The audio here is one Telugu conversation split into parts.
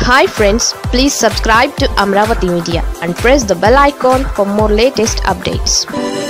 hi friends please subscribe to Amaravati media and press the bell icon for more latest updates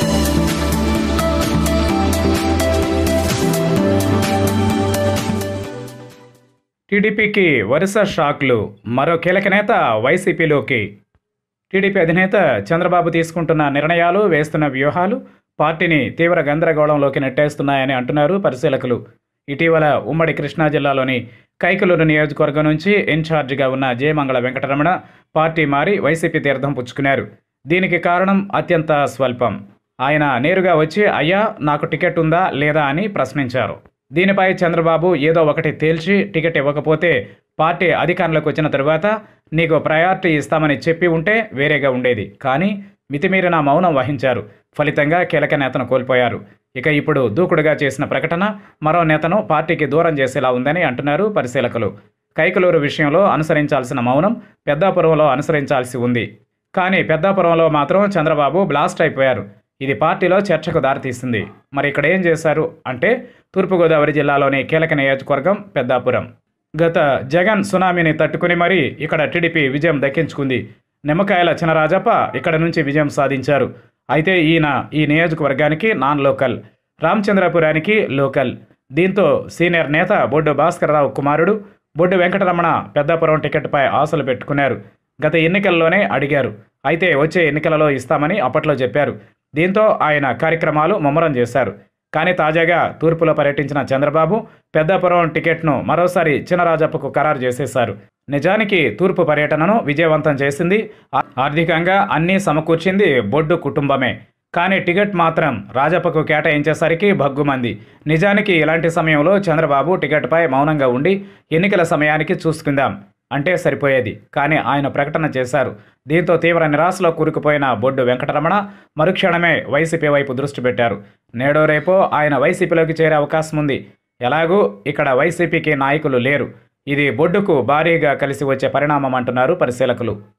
టీడీపీకి వరుస షాక్లు మరో కీలక నేత వైసీపీలోకి టీడీపీ అధినేత చంద్రబాబు తీసుకుంటున్న నిర్ణయాలు వేస్తున్న వ్యూహాలు పార్టీని తీవ్ర గందరగోళంలోకి నెట్టేస్తున్నాయని అంటున్నారు పరిశీలకులు ఇటీవల ఉమ్మడి కృష్ణా జిల్లాలోని కైకలూరు నియోజకవర్గం నుంచి ఇన్ఛార్జిగా ఉన్న జయమంగళ వెంకటరమణ పార్టీ మారి వైసీపీ తీర్థం పుచ్చుకున్నారు దీనికి కారణం అత్యంత స్వల్పం ఆయన నేరుగా వచ్చి అయ్యా నాకు టికెట్ ఉందా లేదా అని ప్రశ్నించారు దీనిపై చంద్రబాబు ఏదో ఒకటి తేల్చి టికెట్ ఇవ్వకపోతే పార్టీ అధికారంలోకి వచ్చిన తరువాత నీకు ప్రయారిటీ ఇస్తామని చెప్పి ఉంటే వేరేగా ఉండేది కానీ మితిమీరిన మౌనం వహించారు ఫలితంగా కీలక నేతను కోల్పోయారు ఇక ఇప్పుడు దూకుడుగా చేసిన ప్రకటన మరో నేతను పార్టీకి దూరం చేసేలా ఉందని అంటున్నారు పరిశీలకులు కైకలూరు విషయంలో అనుసరించాల్సిన మౌనం పెద్దాపురంలో అనుసరించాల్సి ఉంది కానీ పెద్దాపురంలో మాత్రం చంద్రబాబు బ్లాస్ట్ అయిపోయారు ఇది పార్టీలో చర్చకు దారితీస్తుంది మరి ఇక్కడ ఏం చేశారు అంటే తూర్పుగోదావరి జిల్లాలోని కీలక నియోజకవర్గం పెద్దాపురం గత జగన్ సునామీని తట్టుకుని మరీ ఇక్కడ టీడీపీ విజయం దక్కించుకుంది నిమ్మకాయల చినరాజప్ప ఇక్కడ నుంచి విజయం సాధించారు అయితే ఈయన ఈ నియోజకవర్గానికి నాన్ లోకల్ రామచంద్రపురానికి లోకల్ దీంతో సీనియర్ నేత బొడ్డు భాస్కర్రావు కుమారుడు బొడ్డు వెంకటరమణ పెద్దాపురం టికెట్పై ఆశలు పెట్టుకున్నారు గత ఎన్నికల్లోనే అడిగారు అయితే వచ్చే ఎన్నికలలో ఇస్తామని అప్పట్లో చెప్పారు దీంతో ఆయన కార్యక్రమాలు ముమ్మరం చేశారు కానీ తాజాగా తూర్పులో పర్యటించిన చంద్రబాబు పెద్దాపురం టికెట్ను మరోసారి చినరాజప్పకు ఖరారు చేసేశారు నిజానికి తూర్పు పర్యటనను విజయవంతం చేసింది ఆ- ఆర్థికంగా అన్నీ సమకూర్చింది బొడ్డు కుటుంబమే కానీ టికెట్ మాత్రం రాజప్పకు కేటాయించేసరికి భగ్గుమంది నిజానికి ఇలాంటి సమయంలో చంద్రబాబు టికెట్పై మౌనంగా ఉండి ఎన్నికల సమయానికి చూసుకుందాం అంటే సరిపోయేది కానీ ఆయన ప్రకటన చేశారు దీంతో తీవ్ర నిరాశలో కూరుకుపోయిన బొడ్డు వెంకటరమణ మరుక్షణమే వైసీపీ వైపు దృష్టి పెట్టారు నేడో రేపో ఆయన వైసీపీలోకి చేరే అవకాశం ఉంది ఎలాగూ ఇక్కడ వైసీపీకి నాయకులు లేరు ఇది బొడ్డుకు భారీగా కలిసి వచ్చే పరిణామం అంటున్నారు పరిశీలకులు